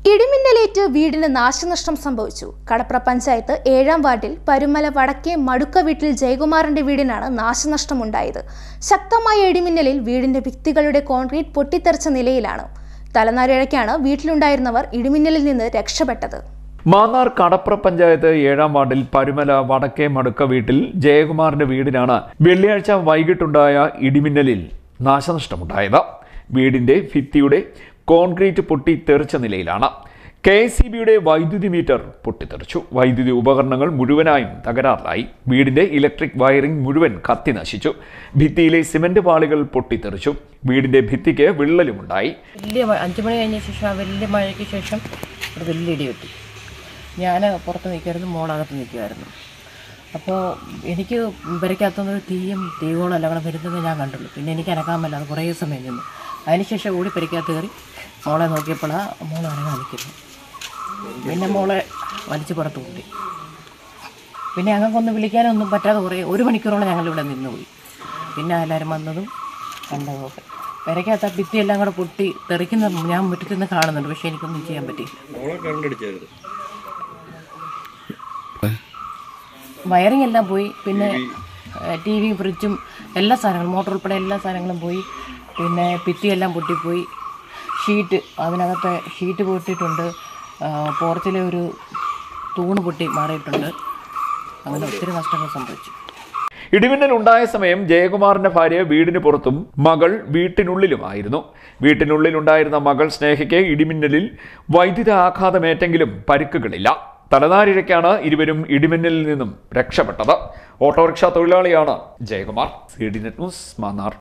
ഇടിമിന്നലേറ്റ് വീടിന് നാശനഷ്ടം സംഭവിച്ചു കടപ്ര പഞ്ചായത്ത് ഏഴാം വാർഡിൽ പരുമല വടക്കേ മടുക്ക വീട്ടിൽ ജയകുമാറിന്റെ വീടിനാണ് നാശനഷ്ടമുണ്ടായത് ശക്തമായ ഇടിമിന്നലിൽ വീടിന്റെ ഭിത്തികളുടെ കോൺക്രീറ്റ് പൊട്ടിത്തെറിച്ച നിലയിലാണ് തലനാരിഴയ്ക്കാണ് വീട്ടിലുണ്ടായിരുന്നവർ ഇടിമിന്നലിൽ നിന്ന് രക്ഷപ്പെട്ടത് മാന്നാർ കടപ്ര പഞ്ചായത്ത് ഏഴാം വാർഡിൽ പരുമല വടക്കേ മടുക്ക വീട്ടിൽ ജയകുമാറിന്റെ വീടിനാണ് വെള്ളിയാഴ്ച വൈകിട്ടുണ്ടായ ഇടിമിന്നലിൽ നാശനഷ്ടമുണ്ടായത് വീടിന്റെ ഭിത്തിയുടെ കോൺക്രീറ്റ് പൊട്ടി തെറിച്ച നിലയിലാണ് കെ എസ് സി ബിയുടെ വൈദ്യുതി മീറ്റർ പൊട്ടിത്തെറിച്ചു വൈദ്യുതി ഉപകരണങ്ങൾ മുഴുവനായും തകരാറിലായി വീടിന്റെ ഇലക്ട്രിക് വയറിംഗ് മുഴുവൻ കത്തി നശിച്ചു ഭിത്തിയിലെ സിമന്റ് പാളികൾ പൊട്ടിത്തെറിച്ചു വീടിന്റെ ഭിത്തിക്ക് വിള്ളലുമുണ്ടായി വലിയ മഴ അഞ്ച് മണി കഴിഞ്ഞ ശേഷം ആ വലിയ മഴയ്ക്ക് ശേഷം ഒരു വലിയ ഇടി വെട്ടി ഞാൻ പുറത്ത് നിൽക്കുമായിരുന്നു മോളകത്ത് നിൽക്കുമായിരുന്നു അപ്പോൾ എനിക്ക് പെരയ്ക്കകത്തുനിന്ന് തീയും തീകോളം എല്ലാം കൂടെ വരുന്നത് ഞാൻ കണ്ടുള്ളൂ പിന്നെ എനിക്ക് അനക്കാൻ പറ്റാതെ കുറേ സമയം നിന്നു അതിനുശേഷം ഓടി പെരയ്ക്കകത്ത് കയറി മോളെ നോക്കിയപ്പോഴാണ് മോൾ അനങ്ങാൻ നിൽക്കുന്നു പിന്നെ മോളെ വലിച്ചു പുറത്ത് കൂട്ടി പിന്നെ ഞങ്ങൾക്കൊന്ന് വിളിക്കാനൊന്നും പറ്റാതെ കുറേ ഒരു മണിക്കൂറോളം ഞങ്ങളിവിടെ നിന്നുപോയി പിന്നെ എല്ലാവരും വന്നതും കണ്ടതൊക്കെ പെരയ്ക്കകത്ത് ആ ഭിത്തിയെല്ലാം കൂടെ പൊട്ടി തെറിക്കുന്ന ഞാൻ മുറ്റത്ത് നിന്ന് കാണുന്നുണ്ട് പക്ഷേ എനിക്കൊന്നും ചെയ്യാൻ പറ്റിയില്ല വയറിംഗ് എല്ലാം പോയി പിന്നെ ടി വിയും ഫ്രിഡ്ജും എല്ലാ സാധനങ്ങളും മോട്ടോർ ഉൾപ്പെടെ എല്ലാ സാധനങ്ങളും പോയി പിന്നെ ഭിത്തിയെല്ലാം പൊട്ടിപ്പോയി ഷീറ്റ് അതിനകത്തെ ഷീറ്റ് പൊട്ടിയിട്ടുണ്ട് ആ, പോർച്ചിലെ ഒരു തൂണ് പൊട്ടി മാറിയിട്ടുണ്ട് അങ്ങനെ ഒത്തിരി നഷ്ടങ്ങൾ സംഭവിച്ചു ഇടിമിന്നൽ ഉണ്ടായ സമയം ജയകുമാറിന്റെ ഭാര്യ വീടിന് പുറത്തും മകൾ വീട്ടിനുള്ളിലുമായിരുന്നു വീട്ടിനുള്ളിലുണ്ടായിരുന്ന മകൾ സ്നേഹയ്ക്ക് ഇടിമിന്നലിൽ വൈദ്യുത ആഘാതമേറ്റെങ്കിലും പരിക്കുകളില്ല തലനാരിഴയ്ക്കാണ് ഇരുവരും ഇടിമിന്നലിൽ നിന്നും രക്ഷപ്പെട്ടത് ഓട്ടോറിക്ഷ തൊഴിലാളിയാണ് Jayakumar C D net news Mannar